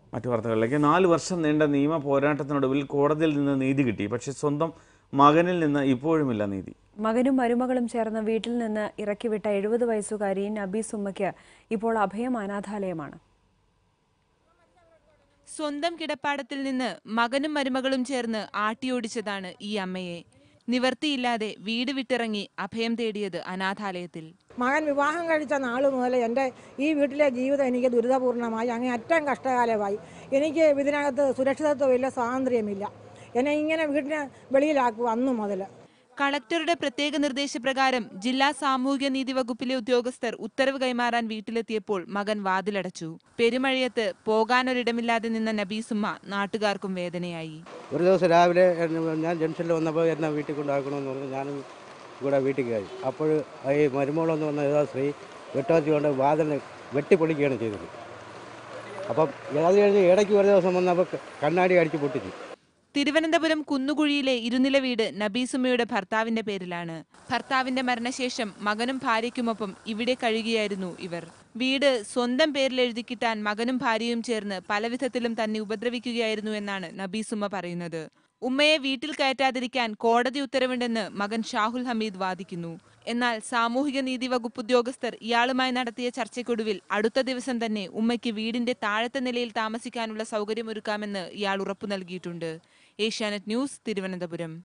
മറ്റു വാർത്തകളിലേക്ക് നാല് വർഷം നീണ്ട നിയമ പോരാട്ടത്തിനൊടുവിൽ കോടതിയിൽ നിന്ന് നീതി കിട്ടി പക്ഷേ സ്വന്തം മകനിൽ നിന്ന് ഇപ്പോഴുമില്ല നീതി മകനും മരുമകളും ചേർന്ന് വീട്ടിൽ നിന്ന് ഇറക്കിവിട്ട എഴുപത് വയസ്സുകാരി നബീസ് ഉമ്മയ്ക്ക് ഇപ്പോൾ അഭയം അനാഥാലയമാണ് സ്വന്തം കിടപ്പാടത്തിൽ നിന്ന് മകനും മരുമകളും ചേർന്ന് ആട്ടിയോടിച്ചതാണ് ഈ അമ്മയെ നിവർത്തിയില്ലാതെ വീട് വിട്ടിറങ്ങി അഭയം തേടിയത് അനാഥാലയത്തിൽ മകൻ വിവാഹം കഴിച്ച നാൾ മുതൽ എൻ്റെ ഈ വീട്ടിലെ ജീവിതം എനിക്ക് ദുരിതപൂർണ്ണമായി അങ്ങനെ അറ്റം കഷ്ടകാലമായി എനിക്ക് ഇതിനകത്ത് സുരക്ഷിതത്വമില്ല സ്വാതന്ത്ര്യമില്ല എന്നെ ഇങ്ങനെ വീട്ടിന് വെളിയിലാക്കുക അന്നു മുതൽ കളക്ടറുടെ പ്രത്യേക നിർദ്ദേശപ്രകാരം ജില്ലാ സാമൂഹ്യ നീതി വകുപ്പിലെ ഉദ്യോഗസ്ഥർ ഉത്തരവ് കൈമാറാൻ വീട്ടിലെത്തിയപ്പോൾ മകൻ വാതിലടച്ചു പെരുമഴയത്ത് പോകാനൊരിടമില്ലാതെ നിന്ന നബീസുമ്മ നാട്ടുകാർക്കും വേദനയായി ഒരു ദിവസം രാവിലെ എന്നെ- ഞാൻ ജംഗ്ഷനിൽ വന്നപ്പോൾ എന്നെ വീട്ടിൽ കൊണ്ടാക്കണമെന്ന് പറഞ്ഞ് ഞാനും കൂടെ വീട്ടിൽ കയറി അപ്പോൾ ഈ മരുമോളെന്ന് വന്ന ഏതാ സ്ത്രീ വെട്ടാത്തി കൊണ്ട് വാതിലിന് വെട്ടിപ്പൊളിക്കുകയാണ് ചെയ്തത് അപ്പം അത് കഴിഞ്ഞ് ഇടയ്ക്ക് ഒരു ദിവസം വന്നപ്പോൾ കണ്ണാടി അടിച്ച് പൊട്ടിച്ചു തിരുവനന്തപുരം കുന്നുകുഴിയിലെ ഇരുനില വീട് നബീസുമ്മയുടെ ഭർത്താവിന്റെ പേരിലാണ് ഭർത്താവിന്റെ മരണശേഷം മകനും ഭാര്യയ്ക്കുമൊപ്പം ഇവിടെ കഴിയുകയായിരുന്നു ഇവർ വീട് സ്വന്തം പേരിൽ എഴുതിക്കിട്ടാൻ മകനും ഭാര്യയും ചേർന്ന് പലവിധത്തിലും തന്നെ ഉപദ്രവിക്കുകയായിരുന്നു എന്നാണ് നബീസുമ്മ പറയുന്നത് ഉമ്മയെ വീട്ടിൽ കയറ്റാതിരിക്കാൻ കോടതി ഉത്തരവുണ്ടെന്ന് മകൻ ഷാഹുൽ ഹമീദ് വാദിക്കുന്നു എന്നാൽ സാമൂഹിക നീതി വകുപ്പ് ഉദ്യോഗസ്ഥർ ഇയാളുമായി നടത്തിയ ചർച്ചയ്ക്കൊടുവിൽ അടുത്ത ദിവസം തന്നെ ഉമ്മയ്ക്ക് വീടിന്റെ താഴത്തെ നിലയിൽ താമസിക്കാനുള്ള സൗകര്യമൊരുക്കാമെന്ന് ഇയാൾ ഉറപ്പു നൽകിയിട്ടുണ്ട് ഏഷ്യാനെറ്റ് ന്യൂസ് തിരുവനന്തപുരം